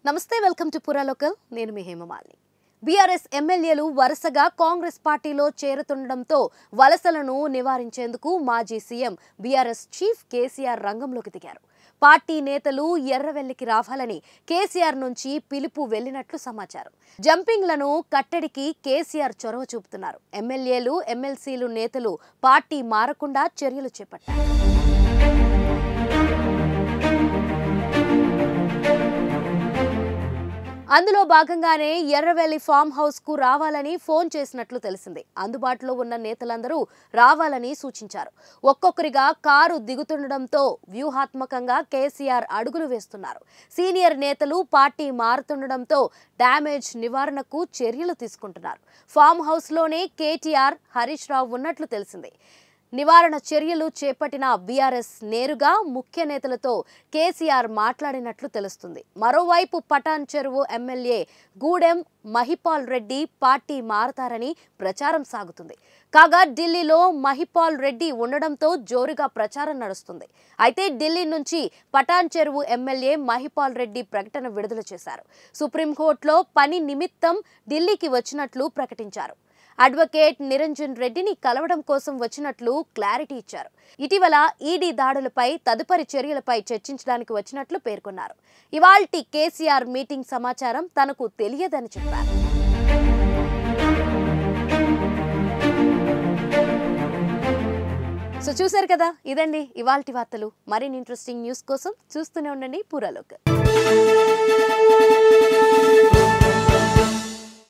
నమస్తే welcome to పురా local నేను మీ హేమమాలిని బీఆర్ఎస్ ఎమ్మెల్యేలు వరుసగా కాంగ్రెస్ పార్టీలో చేరుతుండటంతో వలసలను నివారించేందుకు మాజీ సీఎం బీఆర్ఎస్ చీఫ్ కేసీఆర్ రంగంలోకి దిగారు పార్టీ నేతలు ఎర్రవెల్లికి రావాలని కేసీఆర్ నుంచి పిలుపు వెళ్లినట్లు సమాచారం జంపింగ్లను కట్టడికి కేసీఆర్ చొరవ చూపుతున్నారు ఎమ్మెల్యేలు ఎమ్మెల్సీలు నేతలు పార్టీ మారకుండా చర్యలు చేపట్టారు అందులో భాగంగానే ఎర్రవెల్లి ఫామ్ హౌస్ కు రావాలని ఫోన్ చేసినట్లు తెలిసింది అందుబాటులో ఉన్న నేతలందరూ రావాలని సూచించారు ఒక్కొక్కరిగా కారు దిగుతుండటంతో వ్యూహాత్మకంగా కేసీఆర్ అడుగులు వేస్తున్నారు సీనియర్ నేతలు పార్టీ మారుతుండటంతో డ్యామేజ్ నివారణకు చర్యలు తీసుకుంటున్నారు ఫామ్ హౌస్లోనే కేటీఆర్ హరీష్ రావు ఉన్నట్లు తెలిసింది నివారణ చర్యలు చేపట్టిన బీఆర్ఎస్ నేరుగా ముఖ్య నేతలతో కేసీఆర్ మాట్లాడినట్లు తెలుస్తుంది మరోవైపు Patancheru MLA Gudem Mahipal Reddy party మారతారని ప్రచారం సాగుతుంది కాగా ఢిల్లీలో మహిపాల్ రెడ్డి ఉండడంతో జోరుగా ప్రచారం నడుస్తుంది అయితే ఢిల్లీ నుంచి పటాన్ చెరువు ఎమ్మెల్యే మహిపాల్ రెడ్డి ప్రకటన విడుదల చేశారు సుప్రీంకోర్టులో పని నిమిత్తం ఢిల్లీకి వచ్చినట్లు ప్రకటించారు అడ్వకేట్ నిరంజన్ రెడ్డిని కలవడం కోసం వచ్చినట్లు క్లారిటీ ఇచ్చారు ఇటీవల ఈడీ దాడులపై తదుపరి చర్యలపై చర్చించడానికి వచ్చినట్లు పేర్కొన్నారు ఇవాల్టి కేసీఆర్ మీటింగ్ సమాచారం తనకు తెలియదని చెప్పారు సో చూశారు కదా ఇదండి ఇవాల్టి వార్తలు మరిన్ని ఇంట్రెస్టింగ్ న్యూస్ కోసం చూస్తూనే ఉండండి పూరాలోక్